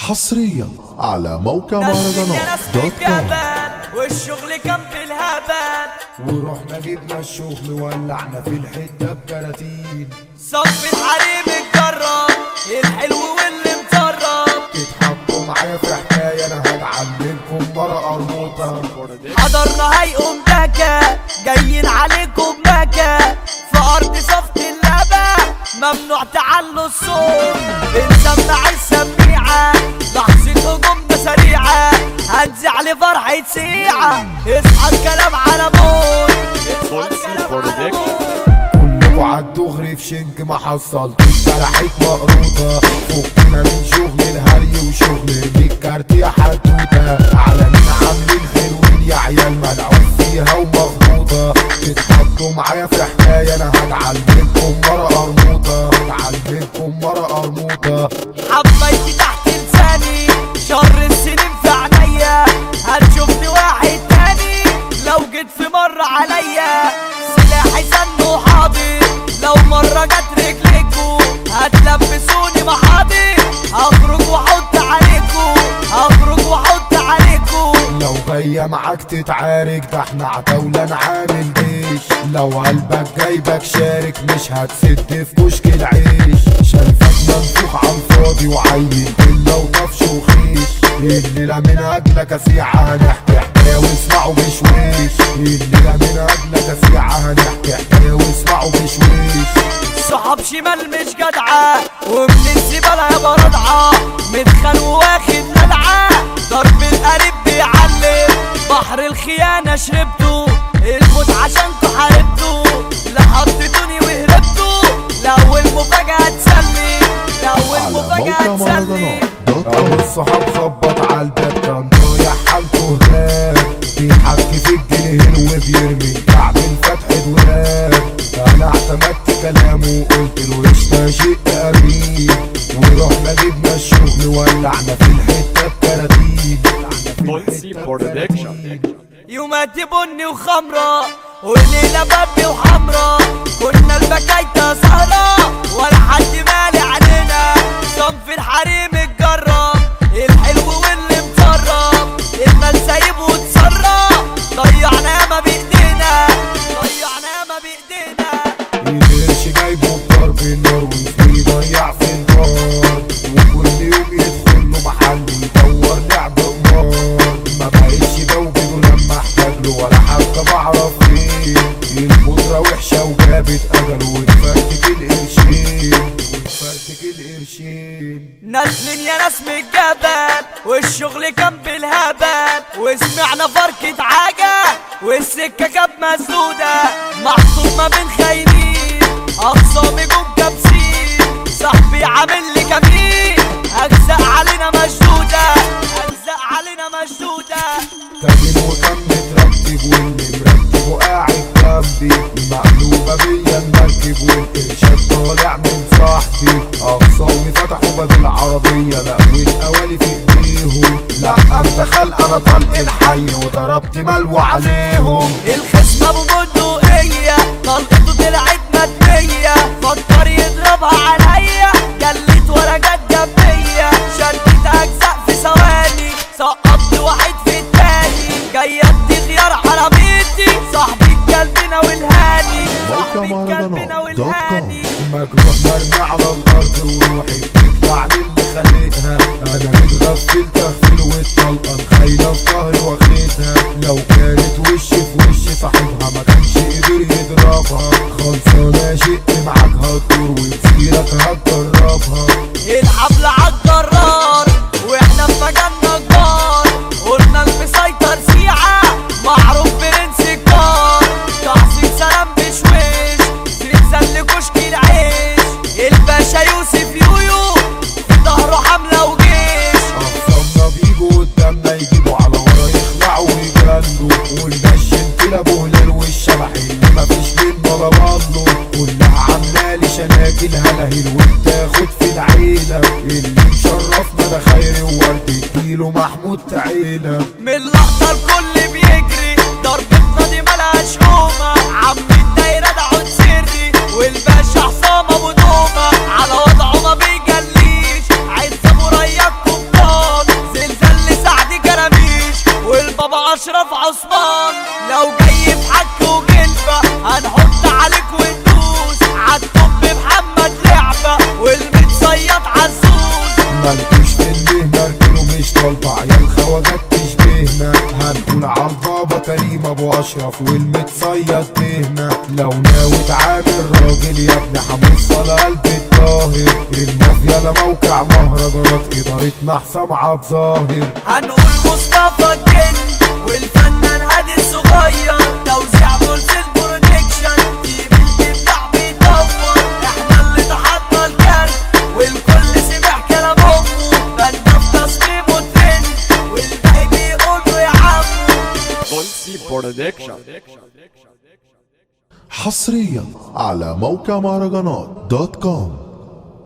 حصريا على موقع مهرجانات دوت كوم والشغل كان في الهبل ورحنا جبنا الشغل ولعنا في الحته بكراتين صف الحريم اتجرب الحلو واللي مطرب تتحطوا معايا في حكايه انا هتعلمكم مرة قرموطه حضرنا هيقوم دكا جايين عليكم مكا في ارض صفت اللبا ممنوع تعلوا الصوت بنسمع السميعة لحظة هجومنا سريعة هنزع لفرحة سيعة اصحى الكلام على موت اصحى الكلام على موت كلكوا عالدغري في شنك ما حصلتوش فرحك مقروطه فكنا من شغل الهري وشغل ارميك كارت يا حدوته على مين عاملين حلوين يا عيال ملعوب فيها ومخبوطه تتحطوا معايا في حكايه انا هتعلمكم مرة قرموطه هتعلمكم مرة قرموطه حبيتي تحت لساني شر السنين في عينيا هتشوفني واحد تاني لو جيت في مرة عليا سلاحي سن وحاضر لو مرة جت رجليكوا هتلبسوني محاضر هخرج واحط عليكوا هخرج واحط عليكوا لو جاية معاك تتعارك ده احنا عتاولة نعامل جيش لو قلبك جايبك شارك مش هتسد في كشك العيش شايفك منفوخ على الفاضي وعيل إلا وطفش وخيش الليلة من أجلك أسيعة هنحكي حكاية واسمعوا بشويش الليلة من أجلك أسيعة هنحكي حكاية واسمعوا بشويش صحاب شمال مش جدعة ومن الزبالة يابا رضعة مدخل وواخد لدعة ضرب القريب بيعلم بحر الخيانة شربته الموت عشانكوا حاربته لا حطيتوني وهربتوا لو المفاجأة تسلي لو على المفاجأة موقع تسلي مهرجانات دوت أبو كوم الصحاب خبط على الباب كان رايح حالته هناك بيحكي في الجنيه وبيرمي كعب الفتح دولاب انا اعتمدت كلامه وقلت له قشطة شيء قريب ورحنا جبنا الشغل ولعنا في الحتة بكراتين Bonsi Production. يوماتي بني وخمرة وليلة ببي وحمرة كنا البكايتة سهرة ولا حد مالي علينا صنف الحريم اتجرب الحلو واللي مطرب المال سايب وتسرب ضيعنا ياما بايدينا ضيعنا ياما بايدينا القرش جايبه بضرب النار وفي ضيع في النار وكل يوم يدخل له محل يدور لعب قمار ما بقتش بوجده لما احتاج له ولا حتى بعرف ليه البودرة وحشة وجابت أجل واتفرتك القرشين واتفرتك القرشين نازلين يا ناس من الجبل والشغل كان بالهبل وسمعنا فركة عجل والسكة كانت مسدودة محطوط ما بين خاينين أخصامي جم كابسين صاحبي عامل لي كمين أجزاء علينا مشدودة أجزاء علينا مشدودة كمين وكم مترتب واللي مرتب وقاعد جنبي مقلوبة بيا المركب والقرشات طالع من صاحبي أقصاوي فتحوا باب العربية لقوا القوالي في ايديهم لا انت خلق انا طلق الحي وضربت ملوى عليهم الخصم ابو بندقية طلقته طلعت مدنية فكر يضربها عليا جلت ورا جت جنبية شدت اجزاء في ثواني سقطت واحد في التاني جاية خيار عربيتي صاحبي قلبنا والهاني صاحبي قلبنا والهاني مجروح مرمي على الارض وروحي بتطلع للي خليتها انا متغفل تغفل والطلقه مخيله في ظهري واخدها لو كانت وش في وش صاحبها ما كانش قدر يضربها خلصانه شق معاك هتدور وتسيرك هتجربها الحبل عالجرار واحنا في مجالنا كبار قلنا المسيطر سيعة معروف برنس الكار تحصيل سلام بشويش زلزال كشك العيش الباشا يوسف يويو في ظهره حملة وجيش اخصامنا بيجوا قدامنا يجيبوا على ورا يخلعوا ويجروا والمشي كلابه هلال والشبح اللي مفيش منه ولا بطله كلها عمالي شناكل هلاهل وبتاخد في العيلة اللي مشرفنا ده خيري وورد اديله محمود تعيلة من اللقطة الكل بيجري ضربتنا دي ملهاش قومة عم الدايرة ده عود سري والباشا حسام ابو دومة على وضعه ما بيجليش عايز ابو رياض كبار مالكوش في المهنة اركنوا مش طالبة عيال خواجات تشبهنا هنقول عالبابا كريم ابو اشرف والمتصيد تهنا لو ناوي تعامل راجل يا ابن حمص على قلب الطاهر المافيا لا موقع مهرجانات ادارتنا حسام عبد ظاهر هنقول مصطفى الجن والفنان هادي الصغير توزيع بولس البرودكشن تيم الدفاع بيدور احنا اللي تحطنا الكارت والكل سمع كلام امه بنا في تصميمه ترند والباقي بيقولوا يا عمو Dolce Production. حصريا على موقع مهرجانات دوت كوم